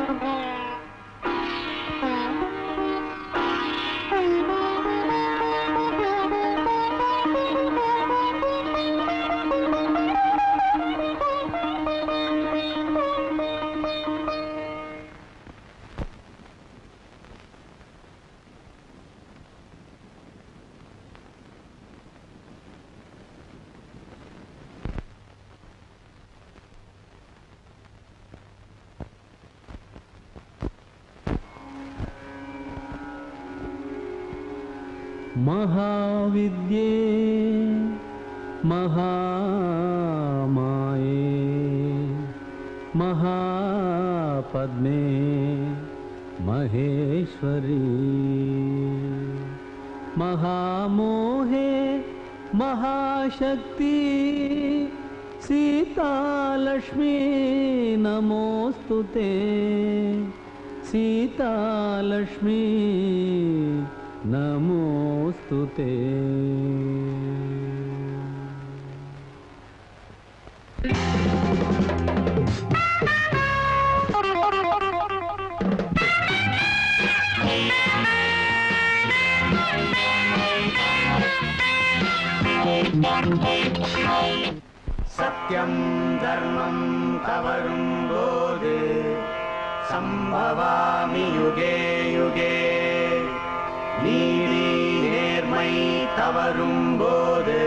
महाविद्ये महामाये महापद्मे महेश्वरी महामोहे महाशक्ति सीतालक्ष्मी नमोऽस्तु ते सीतालक्ष्मी नमोऽस्तु ते சத்யம் தர்மம் தவறும் போது சம்பவாமி யுகே யுகே நீதி நேர்மை தவறும் போது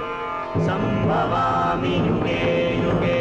சம்பவாமி யுகே யுகே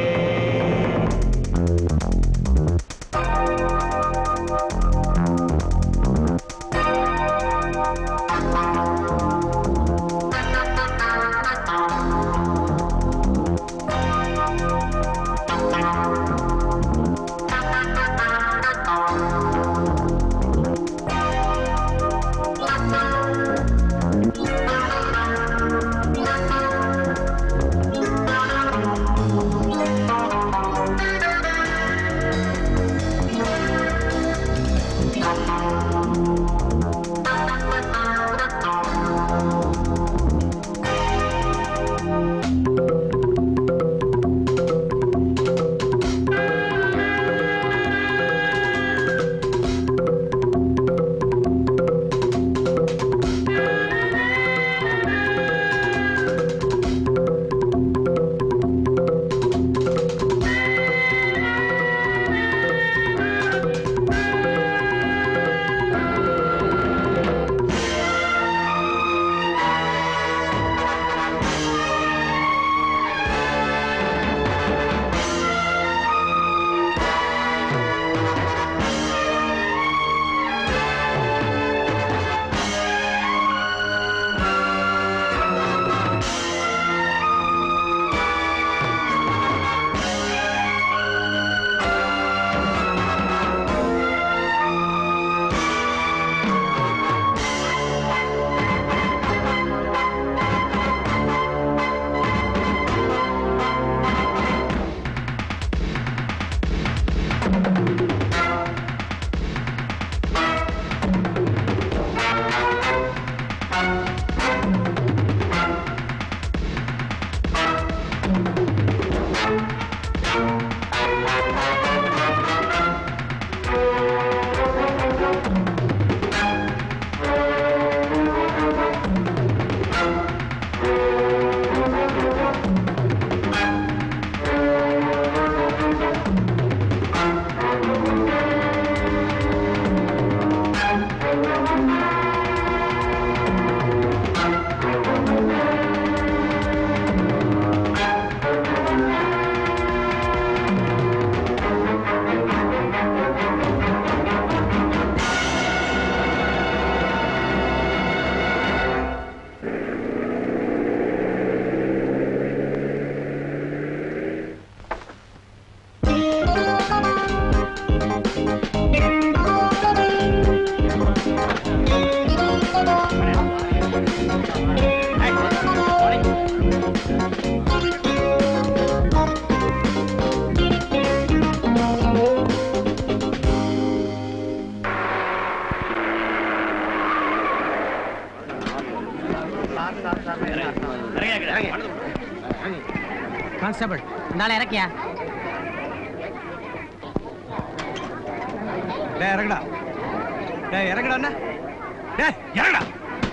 கான்ஸ்டபிள் நாளை இறக்கியா டேய் இறங்குடா டேய் இறங்குடா அண்ணா டேய் இறங்குடா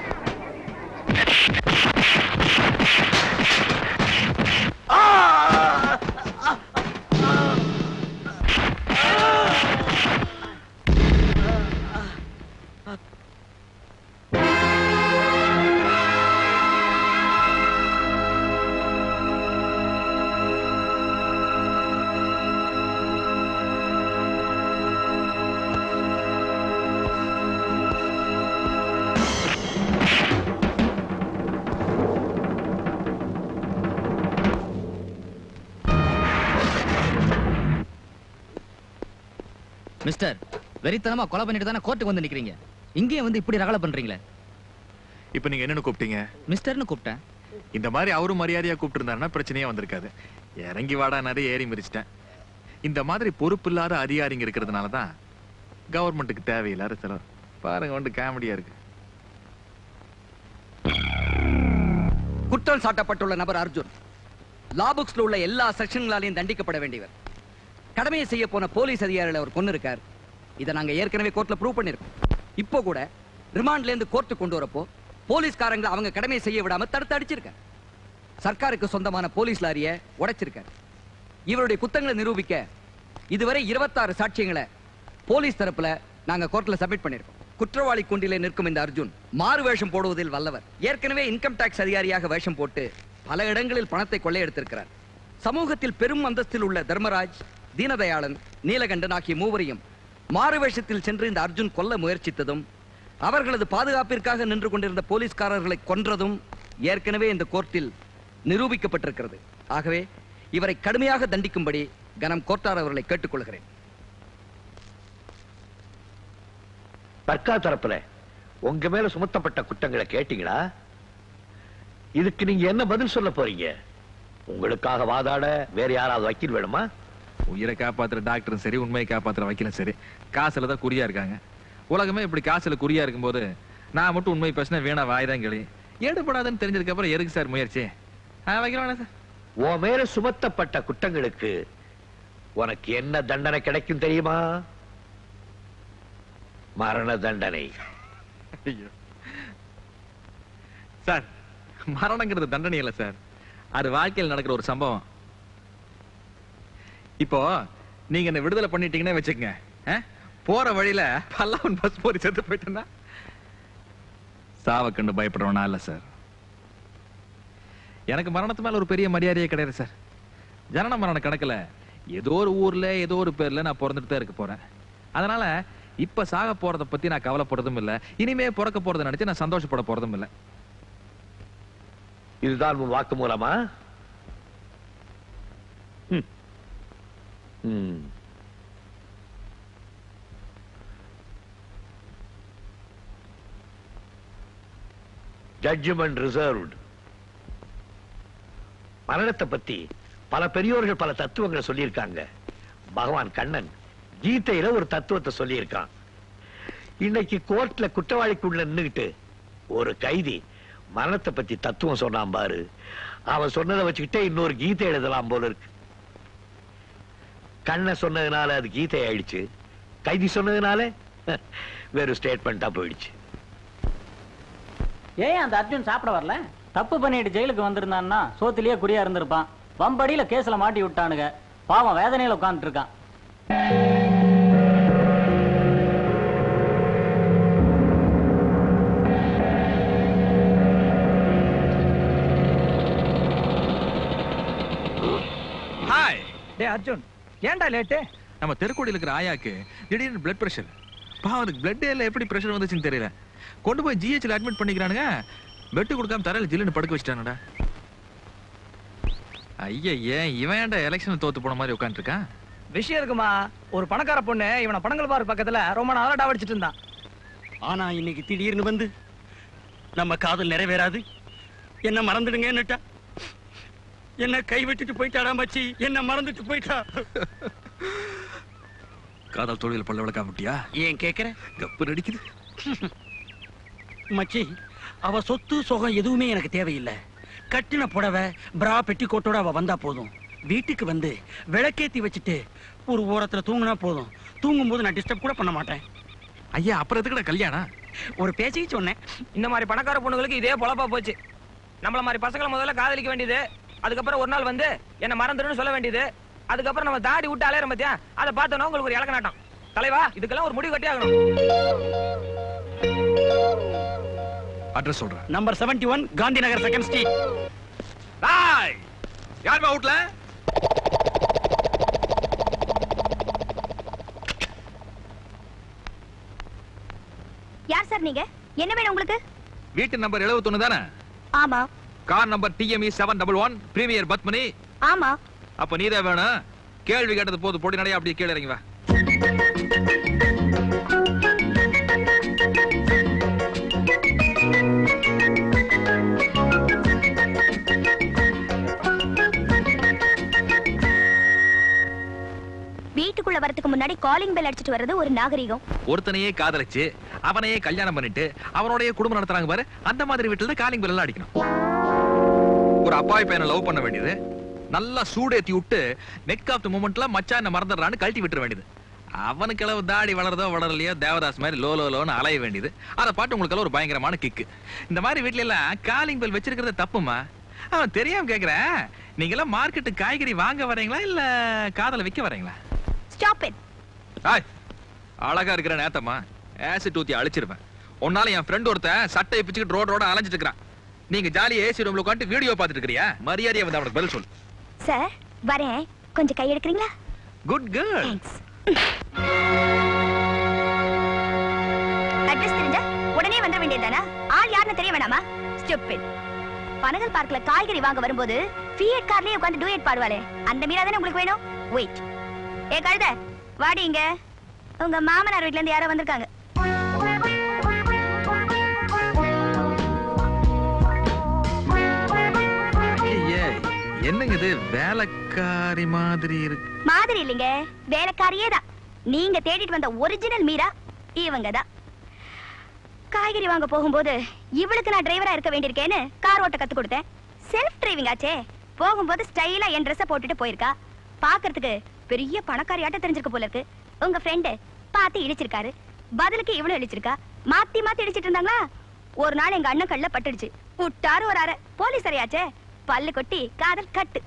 மிஸ்டர் வெறித்தனமா கொலை பண்ணிட்டு தானே கோர்ட்டுக்கு வந்து நிக்கிறீங்க இங்கேயும் வந்து இப்படி ரகலை பண்றீங்களே இப்ப நீங்க என்னன்னு கூப்பிட்டீங்க மிஸ்டர்னு கூப்பிட்டேன் இந்த மாதிரி அவரும் மரியாதையா கூப்பிட்டு இருந்தாருன்னா பிரச்சனையே வந்திருக்காது இறங்கி வாடா நிறைய ஏறி மிதிச்சிட்டேன் இந்த மாதிரி பொறுப்பு இல்லாத அதிகாரிங்க இருக்கிறதுனால தான் கவர்மெண்ட்டுக்கு தேவையில்லாத செலவு பாருங்க வந்து காமெடியா இருக்கு குற்றம் சாட்டப்பட்டுள்ள நபர் அர்ஜுன் லா புக்ஸ்ல உள்ள எல்லா செக்ஷன்களாலையும் தண்டிக்கப்பட வேண்டியவர் கடமையை செய்ய போன போலீஸ் அதிகாரிகளை அவர் கொண்டு இருக்கார் இதை நாங்க ஏற்கனவே கோர்ட்ல ப்ரூவ் பண்ணிருக்கோம் இப்போ கூட ரிமாண்ட்ல இருந்து கோர்ட்டு கொண்டு வரப்போ போலீஸ்காரங்களை அவங்க கடமையை செய்ய விடாம தடுத்து அடிச்சிருக்கார் சர்க்காருக்கு சொந்தமான போலீஸ் லாரியை உடைச்சிருக்கார் இவருடைய குத்தங்களை நிரூபிக்க இதுவரை இருபத்தாறு சாட்சியங்களை போலீஸ் தரப்புல நாங்க கோர்ட்ல சப்மிட் பண்ணிருக்கோம் குற்றவாளி குண்டிலே நிற்கும் இந்த அர்ஜுன் மாறு வேஷம் போடுவதில் வல்லவர் ஏற்கனவே இன்கம் டாக்ஸ் அதிகாரியாக வேஷம் போட்டு பல இடங்களில் பணத்தை கொள்ளையெடுத்திருக்கிறார் சமூகத்தில் பெரும் அந்தஸ்தில் உள்ள தர்மராஜ் தீனதயாளன் நீலகண்டன் ஆகிய மூவரையும் மாறு வேஷத்தில் சென்று இந்த அர்ஜுன் கொல்ல முயற்சித்ததும் அவர்களது பாதுகாப்பிற்காக நின்று கொண்டிருந்த போலீஸ்காரர்களை கொன்றதும் ஏற்கனவே இந்த கோர்ட்டில் நிரூபிக்கப்பட்டிருக்கிறது ஆகவே இவரை கடுமையாக தண்டிக்கும்படி கனம் கோர்ட்டார் அவர்களை கேட்டுக்கொள்கிறேன் தர்கா தரப்புல உங்க மேல சுமத்தப்பட்ட குற்றங்களை கேட்டீங்களா இதுக்கு நீங்க என்ன பதில் சொல்ல போறீங்க உங்களுக்காக வாதாட வேற யாராவது வக்கீல் வேணுமா உயிரை காப்பாத்துற டாக்டரும் சரி உண்மையை காப்பாத்துற வக்கீலும் சரி காசுல தான் குறியா இருக்காங்க உலகமே இப்படி காசுல குறியா இருக்கும்போது நான் மட்டும் உண்மை பேசினா வீணா வாய்தான் கிளி ஏடுபடாதுன்னு தெரிஞ்சதுக்கு அப்புறம் எதுக்கு சார் முயற்சி ஆ, வைக்கலாம் வேணாம் சார் உன் மேல சுமத்தப்பட்ட குற்றங்களுக்கு உனக்கு என்ன தண்டனை கிடைக்கும் தெரியுமா மரண தண்டனை ஐயோ சார் மரணங்கிறது தண்டனை இல்ல சார் அது வாழ்க்கையில் நடக்கிற ஒரு சம்பவம் இப்போ நீங்க என்ன விடுதலை பண்ணிட்டீங்கன்னு வச்சுக்கங்க ஆ? போற வழியில பல்லாவன் பஸ் போரி செத்து போயிட்டேன்னா சாவ கண்டு பயப்படுறவனா இல்ல சார் எனக்கு மரணத்து மேல ஒரு பெரிய மரியாதையே கிடையாது சார் ஜனன மரண கணக்குல ஏதோ ஒரு ஊர்ல ஏதோ ஒரு பேர்ல நான் பிறந்துட்டு தான் இருக்க போறேன் அதனால இப்ப சாக போறத பத்தி நான் கவலைப்படுறதும் இல்ல இனிமே பிறக்க போறத நினைச்சு நான் சந்தோஷப்பட போறதும் இல்ல இதுதான் உன் வாக்கு மூலமா ஜட்ஜ்மெண்ட் ரிசர்வ்டு மரணத்தை பத்தி பல பெரியோர்கள் பல தத்துவங்களை சொல்லியிருக்காங்க பகவான் கண்ணன் கீதையில ஒரு தத்துவத்தை சொல்லியிருக்கான் இன்னைக்கு கோர்ட்ல குற்றவாளிக்குள்ள நின்னுகிட்டு ஒரு கைதி மரணத்தை பத்தி தத்துவம் சொன்னான் பாரு அவன் சொன்னதை வச்சுக்கிட்டே இன்னொரு கீதை எழுதலாம் போல இருக்கு கண்ண சொன்னதுனால அது கீதை ஆயிடுச்சு கைதி சொன்னதுனால வெறும் ஸ்டேட்மெண்டா போயிடுச்சு ஏன் அந்த அர்ஜுன் சாப்பிட வரல தப்பு பண்ணிட்டு ஜெயிலுக்கு வந்திருந்தான்னா சோத்திலேயே குறியா இருந்திருப்பான் வம்படியில கேஸ்ல மாட்டி விட்டானுங்க பாவம் வேதனையில உட்கார்ந்துட்டு இருக்கான் ஹாய் டேய் அர்ஜுன் ஏன்டா லேட்டு நம்ம தெருக்கோடியில் இருக்கிற ஆயாக்கு திடீர்னு பிளட் பிரஷர் பாவம் அதுக்கு பிளட் இல்ல எப்படி பிரஷர் வந்துச்சுன்னு தெரியல கொண்டு போய் ஜிஹெச்ல அட்மிட் பண்ணிக்கிறானுங்க பெட்டு கொடுக்காம தரையில ஜில்லுன்னு படுக்க வச்சிட்டானுடா ஐயய்யே இவன் ஏன்டா எலெக்ஷன் தோத்து போன மாதிரி உட்காந்துருக்கான் விஷயம் இருக்குமா ஒரு பணக்கார பொண்ணு இவனை பணங்கள் பாரு பக்கத்துல ரொம்ப நாளா டாவடிச்சிட்டு இருந்தான் ஆனா இன்னைக்கு திடீர்னு வந்து நம்ம காதல் நிறைவேறாது என்ன மறந்துடுங்கன்னுட்டா என்ன கை விட்டுட்டு போயிட்டாடா மச்சி என்ன மறந்துட்டு போயிட்டா காதல் தொழில் பல்ல விளக்கா முட்டியா ஏன் கேக்குற கப்பு நடிக்குது மச்சி அவ சொத்து சுகம் எதுவுமே எனக்கு தேவையில்லை கட்டின புடவை பிரா பெட்டிக்கோட்டோட அவ வந்தா போதும் வீட்டுக்கு வந்து விளக்கேத்தி வச்சுட்டு ஒரு ஓரத்துல தூங்கினா போதும் தூங்கும் போது நான் டிஸ்டர்ப் கூட பண்ண மாட்டேன் ஐயா அப்புறம் எதுக்குடா கல்யாணம் ஒரு பேச்சுக்கு சொன்னேன் இந்த மாதிரி பணக்கார பொண்ணுங்களுக்கு இதே பொழப்பா போச்சு நம்மள மாதிரி பசங்களை முதல்ல காதலிக்க வேண்டியது அதுக்கப்புறம் ஒரு நாள் வந்து என்ன மறந்துடுன்னு சொல்ல வேண்டியது அதுக்கப்புறம் நம்ம தாடி விட்டு அலையற பத்தியா அதை பார்த்தோன்னா உங்களுக்கு ஒரு இலக்க நாட்டம் தலைவா இதுக்கெல்லாம் ஒரு முடிவு கட்டி ஆகணும் அட்ரஸ் சொல்றேன் number 71 one Gandhi Nagar second street டாய் யாருமா அவுட்ல யார் சார் நீங்க என்ன வேணும் உங்களுக்கு வீட்டு நம்பர் 71 தானே ஆமா car number TME seven double one Premier Padmini ஆமா அப்ப நீதான் வேணும் கேள்வி கேட்டது போது பொடி நடைய அப்படியே கீழே இறங்கி வா வீட்டுக்குள்ள வரதுக்கு முன்னாடி காலிங் பெல் அடிச்சிட்டு வர்றது ஒரு நாகரிகம் ஒருத்தனையே காதலிச்சு அவனையே கல்யாணம் பண்ணிட்டு அவனோடய குடும்பம் நடத்துறாங்க பாரு அந்த மாதிரி வீட்டுல தான் காலிங் பெல் அடிக்கணும் ஒரு அப்பாவி பையனை லவ் பண்ண வேண்டியது நல்லா சூடேத்தி விட்டு நெக் ஆஃப் த மூமெண்ட்ல மச்சான் என்ன மறந்துடுறான்னு கழட்டி விட்டுற வேண்டியது அவனுக்கு அளவு தாடி வளருதோ வளரலையோ தேவதாஸ் மாதிரி லோ லோ லோன்னு அலைய வேண்டியது அதை பாட்டு உங்களுக்கு ஒரு பயங்கரமான கிக்கு இந்த மாதிரி வீட்ல எல்லாம் காலிங் பெல் வச்சிருக்கிறது தப்புமா அவன் தெரியாம கேக்குறேன் நீங்க எல்லாம் மார்க்கெட்டு காய்கறி வாங்க வரீங்களா இல்ல காதல விக்க வரீங்களா ஸ்டாப் இட் ஆய் அழகா இருக்கிற நேத்தம்மா ஆசிட் ஊத்தி அழிச்சிருப்பேன் உன்னால என் ஃப்ரெண்ட் ஒருத்தன் சட்டையை பிச்சுக்கிட்டு ரோட் ரோட அலைஞ்சிட்டு இருக்கான் நீங்க ஜாலியா ஏசி ரூம்ல உட்காந்து வீடியோ பார்த்துட்டு இருக்கிறியா மரியாதையா வந்து அவனுக்கு பதில் சொல்லு சார் வரேன் கொஞ்சம் கை எடுக்கிறீங்களா குட் கேர்ள் தேங்க்ஸ் அட்ரஸ் தெரிஞ்சா உடனே வந்துட வேண்டியதுதானா ஆள் யாருன்னு தெரிய வேணாமா ஸ்டூபிட் பனகல் பார்க்ல காய்கறி வாங்க வரும்போது ஃபியட் கார்லயே உட்கார்ந்து டூயட் பாடுவாளே அந்த மீரா தானே உங்களுக்கு வேணும் வெயிட் ஏ கழுத வாடி இங்க உங்க மாமனார் வீட்ல இருந்து யாரோ வந்திருக்காங்க ஐயே என்னங்க இது வேலைக்காரி மாதிரி இருக்கு மாதிரி இல்லைங்க வேலைக்காரியே தான் நீங்க தேடிட்டு வந்த ஒரிஜினல் மீரா இவங்க தான் காய்கறி வாங்க போகும்போது இவளுக்கு நான் டிரைவரா இருக்க வேண்டியிருக்கேன்னு கார் ஓட்ட கத்து கொடுத்தேன் செல்ஃப் டிரைவிங் ஆச்சே போகும்போது ஸ்டைலா என் ட்ரெஸ்ஸை போட்டுட்டு போயிருக்கா பாக்குறதுக்கு பெரிய பணக்காரியாட்ட தெரிஞ்சிருக்க போல இருக்கு உங்க ஃப்ரெண்டு பார்த்து இடிச்சிருக்காரு பதிலுக்கு இவளும் இடிச்சிருக்கா மாத்தி மாத்தி இடிச்சிட்டு இருந்தாங்களா ஒரு நாள் எங்க அண்ணன் கல்ல பட்டுடுச்சு விட்டாரு ஒரு அரை போலீஸ் அறையாச்சே பல்லு கொட்டி காதல் கட்டு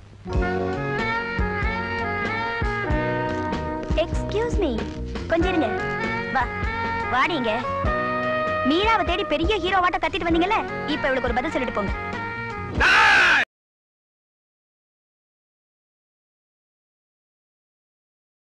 எக்ஸ்கியூஸ் மீ கொஞ்சம் இருங்க வா வாடிங்க மீராவை தேடி பெரிய ஹீரோவாட்ட கத்திட்டு வந்தீங்கல்ல இப்ப இவளுக்கு ஒரு பதில் சொல்லிட்டு போங்க